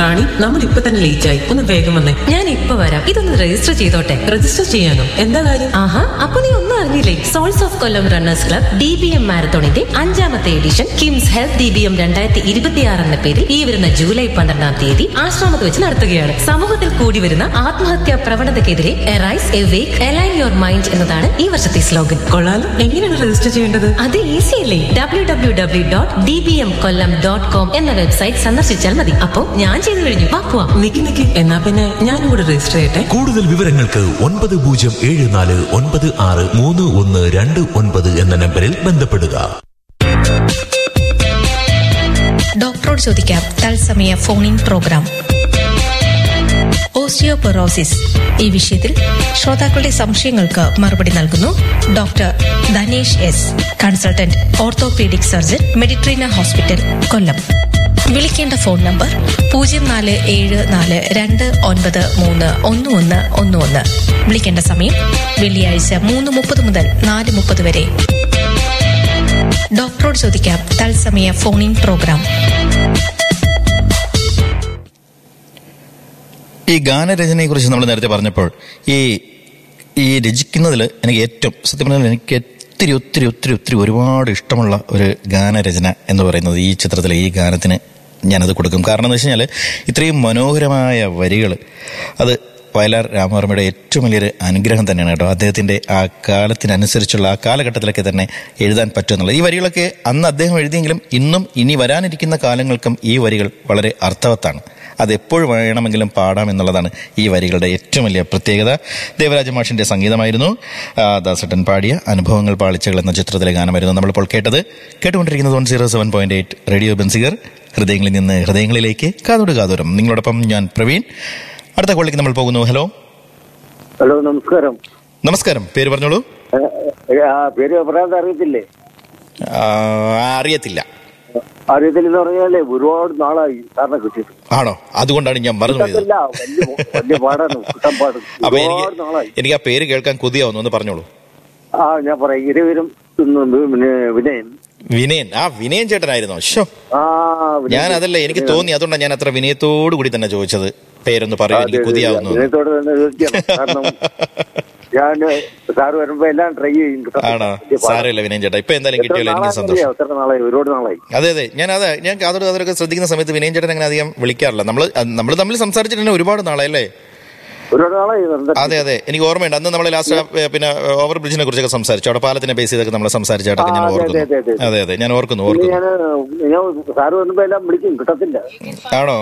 റാണി നമ്മൾ ഇപ്പൊ തന്നെ ലേറ്റ് ആയി ഒന്ന് വേഗം വന്നേ ഞാൻ ഇപ്പൊ വരാം ഇതൊന്ന് രജിസ്റ്റർ ചെയ്തോട്ടെ രജിസ്റ്റർ ചെയ്യാനോ എന്താ കാര്യം ആഹാ അപ്പൊ നീ ഒന്നും അറിഞ്ഞില്ലേ souls of Kollam runners club D B M മാരത്തോണിന്റെ അഞ്ചാമത്തെ edition KIMS health D B M രണ്ടായിരത്തി ഇരുപത്തിയാറ് എന്ന പേരിൽ ഈ വരുന്ന ജൂലൈ പന്ത്രണ്ടാം തീയതി ആശ്രമത്ത് വെച്ച് നടത്തുകയാണ് സമൂഹത്തിൽ കൂടി വരുന്ന ആത്മഹത്യാ പ്രവണതയ്ക്കെതിരെ arise awake align your mind എന്നതാണ് ഈ വർഷത്തെ സ്ലോഗൻ കൊള്ളാലോ എങ്ങനെയാണ് രജിസ്റ്റർ ചെയ്യേണ്ടത് അത് ഈസി അല്ലേ W W W dot D B M Kollam dot com എന്ന വെബ്സൈറ്റ് സന്ദർശിച്ചാൽ മതി അപ്പോ ഞാൻ ചെയ്തു കഴിഞ്ഞു വാ പോവാം നിക്ക് നിക്ക് എന്നാ പിന്നെ ഞാനും കൂടെ രജിസ്റ്റർ ചെയ്യട്ടെ കൂടുതൽ വിവരങ്ങൾക്ക് ഒൻപത് പൂജ്യം ഏഴ് നാല് ഒൻപത് ആറ് മൂന്ന് ഒന്ന് രണ്ട് ഒൻപത് എന്ന നമ്പറിൽ ബന്ധപ്പെടുക ഡോക്ടറോട് ചോദിക്കാം തത്സമയ ഫോണിൻ പ്രോഗ്രാം ഓസ്റ്റിയോപൊറോസിസ് ഈ വിഷയത്തിൽ ശ്രോതാക്കളുടെ സംശയങ്ങൾക്ക് മറുപടി നൽകുന്നു doctor Dhanesh S consultant orthopaedic surgeon Meditrina hospital Kollam വിളിക്കേണ്ട ഫോൺ നമ്പർ പൂജ്യം നാല് ഏഴ് നാല് രണ്ട് ഒൻപത് മൂന്ന് ഒന്ന് ഒന്ന് ഒന്ന് ഒന്ന് വിളിക്കേണ്ട സമയം വെള്ളിയാഴ്ച മൂന്ന് മുപ്പത് മുതൽ നാല് മുപ്പത് വരെ ഡോക്ടറോട് ചോദിക്കാം തത്സമയ ഫോണിൻ പ്രോഗ്രാം ഈ ഗാനരചനയെ കുറിച്ച് നമ്മൾ നേരത്തെ പറഞ്ഞപ്പോൾ ഈ ഈ രചിക്കുന്നതിൽ എനിക്ക് ഏറ്റവും സത്യം പറഞ്ഞാൽ എനിക്ക് ഒത്തിരി ഒത്തിരി ഒത്തിരി ഒത്തിരി ഒരുപാട് ഇഷ്ടമുള്ള ഒരു ഗാനരചന എന്ന് പറയുന്നത് ഈ ചിത്രത്തിലെ ഈ ഗാനത്തിന് ഞാനത് കൊടുക്കും കാരണം എന്ന് വെച്ച് കഴിഞ്ഞാൽ ഇത്രയും മനോഹരമായ വരികൾ അത് വയലാർ രാമവർമ്മയുടെ ഏറ്റവും വലിയൊരു അനുഗ്രഹം തന്നെയാണ് കേട്ടോ അദ്ദേഹത്തിൻ്റെ ആ കാലത്തിനനുസരിച്ചുള്ള ആ കാലഘട്ടത്തിലൊക്കെ തന്നെ എഴുതാൻ പറ്റുമെന്നുള്ളത് ഈ വരികളൊക്കെ അന്ന് അദ്ദേഹം എഴുതിയെങ്കിലും ഇന്നും ഇനി വരാനിരിക്കുന്ന കാലങ്ങൾക്കും ഈ വരികൾ വളരെ അർത്ഥവത്താണ് അത് എപ്പോഴും വേണമെങ്കിലും പാടാം എന്നുള്ളതാണ് ഈ വരികളുടെ ഏറ്റവും വലിയ പ്രത്യേകത ദേവരാജ മാഷിന്റെ സംഗീതമായിരുന്നു ആ, ദാസട്ടൻ പാടിയ അനുഭവങ്ങൾ പാളിച്ചകൾ എന്ന ചിത്രത്തിലെ ഗാനമായിരുന്നു നമ്മളിപ്പോൾ കേട്ടത് കേട്ടുകൊണ്ടിരിക്കുന്നത് one zero seven point eight radio Benziger ഹൃദയങ്ങളിൽ നിന്ന് ഹൃദയങ്ങളിലേക്ക് കാതോട് കാതോരം നിങ്ങളോടൊപ്പം ഞാൻ പ്രവീൺ അടുത്ത കോളിലേക്ക് നമ്മൾ പോകുന്നു ഹലോ ഹലോ നമസ്കാരം നമസ്കാരം പേര് പറഞ്ഞോളൂ ഏ, ഏ, ആ പേര് പറയാതെ അറിയത്തില്ലേ ആ, അറിയത്തില്ല അറിയത്തില്ലെന്ന് പറഞ്ഞാലേ ഒരുപാട് നാളായി സാറിനെ കിട്ടിയിട്ട് ആണോ അതുകൊണ്ടാണ് ഞാൻ മറന്നു പോയത് കിട്ടത്തില്ല വലിയ വലിയ പാടാണ് കിട്ടാൻ പാട് അപ്പൊ ഒരുപാട് എനിക്ക് നാളായി എനിക്ക് ആ പേര് കേൾക്കാൻ കൊതിയാവുന്നു ഒന്ന് പറഞ്ഞോളൂ ആ ഞാൻ പറയാം ഇരുവരും ഇന്ന് പിന്നെ വിനയൻ വിനയൻ ആ വിനയൻ ചേട്ടനായിരുന്നോ ഷോ ആ വിനയൻ. ഞാൻ അതല്ല എനിക്ക് തോന്നി അതുകൊണ്ടാണ് ഞാൻ അത്ര വിനയത്തോടു കൂടി തന്നെ ചോദിച്ചത് പേരൊന്ന് പറയൂ അതെ, എനിക്ക് അതെ, കൊതിയാവുന്നു വിനയത്തോട് തന്നെ ചോദിക്കണം കാരണം ഞാൻ സാറ് വരുമ്പോ എല്ലാം ട്രൈ ചെയ്യും കേട്ടോ. ആണോ വലിയ പാടാ. സാരമില്ല വിനയൻ ചേട്ടാ ഇപ്പൊ എന്തായാലും എത്ര കിട്ടിയല്ലോ എനിക്ക് നാളായി സന്തോഷം അറിയാം, എത്ര നാളായി ഒരുപാട് നാളായി അതെ അതെ ഞാൻ അതെ ഞാൻ കാതോട് കാതോടൊക്കെ ശ്രദ്ധിക്കുന്ന സമയത്ത് വിനയൻ ചേട്ടൻ അങ്ങനെ അധികം വിളിക്കാറില്ല നമ്മൾ നമ്മൾ തമ്മിൽ സംസാരിച്ചിട്ട് തന്നെ ഒരുപാട് നാളല്ലേ ഒരുപാട് നാളായി എന്താ- അതെ അതെ എനിക്ക് ഓർമ്മയുണ്ട് അന്ന് നമ്മൾ ലാസ്റ്റ് പിന്നെ ഓവർ ബ്രിഡ്ജിനെ കുറിച്ചൊക്കെ സംസാരിച്ചു അവിടെ പാലത്തിനെ ബേസ് ചെയ്തൊക്കെ നമ്മൾ സംസാരിച്ചായിട്ടൊക്കെ ഞാൻ ആ, അതെ, ഓർക്കുന്നു അതെ, അതെ, അതെ അതെ ഞാൻ ഓർക്കുന്നു പിന്നെ ഓർക്കുന്നു ഞാൻ ഞാൻ സാറ് വരുമ്പോ എല്ലാം വിളിക്കും കിട്ടത്തില്ല ആണോ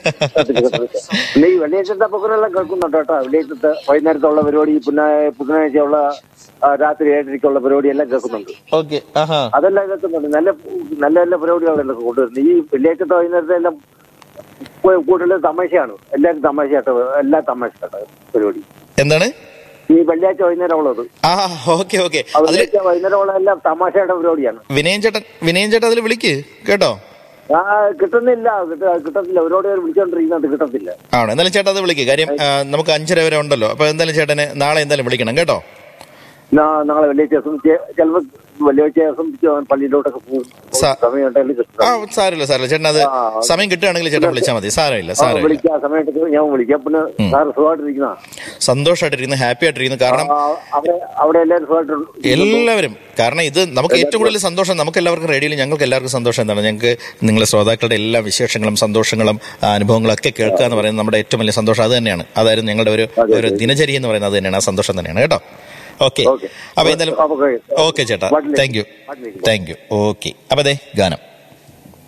പിന്നെ ഈ വെള്ളിയാഴ്ചത്തെ പൊക്കലെല്ലാം കേൾക്കുന്നുണ്ട് കേട്ടോ വെള്ളിയാഴ്ചത്തെ വൈകുന്നേരത്തുള്ള പരിപാടി പിന്നെ ബുധനാഴ്ചയുള്ള ആ, രാത്രി ഏഴരയ്ക്കുള്ള പരിപാടി എല്ലാം കേൾക്കുന്നുണ്ട് ഓക്കെ ആഹാ അതെല്ലാം കേൾക്കുന്നുണ്ട് നല്ല നല്ല നല്ല പരിപാടികളെല്ലാം കൊണ്ടുവരുന്നത് ഈ വെള്ളിയാഴ്ചത്തെ വൈകുന്നേരത്തെ എല്ലാം കൂ- കൂടുതൽ തമാശയാണ് എല്ലാവരും തമാശയായിട്ട് എല്ലാ തമാശ പരിപാടി എന്താണ് ഈ വെള്ളിയാഴ്ച വൈകുന്നേരം ഉള്ളത് ആ ഓക്കെ ഓക്കെ ആ അതിൽ വെള്ളിയാഴ്ച വൈകുന്നേരം ഉള്ള എല്ലാം തമാശയുടെ പരിപാടിയാണ് വിനയൻ ചേട്ടൻ വിനയൻ ചേട്ടൻ അതിൽ വിളിക്ക് കേട്ടോ ആ കിട്ടുന്നില്ല കിട്ട- കിട്ടത്തില്ല ഒരുപാട് പേര് വിളിച്ചോണ്ടിരിക്കുന്നത് കിട്ടത്തില്ല ആണോ എന്തായാലും ചേട്ടാ അത് വിളിക്ക് കാര്യം ആ, നമുക്ക് അഞ്ചര വരെ ഉണ്ടല്ലോ അപ്പൊ എന്തായാലും ചേട്ടനെ നാളെ എന്തായാലും വിളിക്കണം കേട്ടോ നാ- നാളെ വെള്ളിയാഴ്ച ദിവസം ചെ- ചിലപ്പോ വെള്ളിയാഴ്ച ദിവസം ചെ- പള്ളിയിലോട്ടൊക്കെ പോകും സ- സമയം ഉണ്ടെങ്കിൽ കിട്ടും. ആ സാരമില്ല സാരമില്ല ചേട്ടൻ അത് ആ. സമയം കിട്ടുകയാണെങ്കിൽ ചേട്ടൻ വിളിച്ചാൽ മതി സാരമില്ല ആ, സാരമില്ല വിളിക്കാം സമയത്ത് ഞാൻ വിളിക്കാം പിന്നെ സാറ് സുഖമായിട്ടിരിക്കുന്ന സന്തോഷമായിട്ടിരിക്കുന്നു ഹാപ്പി ആയിട്ടിരിക്കുന്നു കാരണം അവിടെ അവിടെ എല്ലാവരും സുഖമായിട്ട് എല്ലാവരും കാരണം ഇത് നമുക്ക് ഏറ്റവും കൂടുതൽ സന്തോഷം നമുക്ക് എല്ലാവർക്കും റേഡിയോയിൽ ഞങ്ങൾക്ക് എല്ലാവർക്കും സന്തോഷം എന്താണ് ഞങ്ങൾക്ക് നിങ്ങളെ ശ്രോതാക്കളുടെ എല്ലാ വിശേഷങ്ങളും സന്തോഷങ്ങളും ആ, അനുഭവങ്ങളും ഒക്കെ കേൾക്കുക എന്ന് പറയുന്നത് നമ്മുടെ ഏറ്റവും വലിയ സന്തോഷം അത് തന്നെയാണ് അതായിരുന്നു ഞങ്ങളുടെ ഒരു അതെ, ഒരു അതെ. ദിനചര്യ എന്ന് പറയുന്നത് അത് തന്നെയാണ് ആ സന്തോഷം തന്നെയാണ് കേട്ടോ ഓക്കെ ഓക്കെ. അപ്പൊ എന്തായാലും അപ്പൊ കഴിയും. ഓക്കെ ചേട്ടാ പാട്ടിലേക്ക്. താങ്ക് യു പാട്ടിലേക്ക്. താങ്ക് യു ഓക്കെ അപ്പൊ അതെ ഗാനം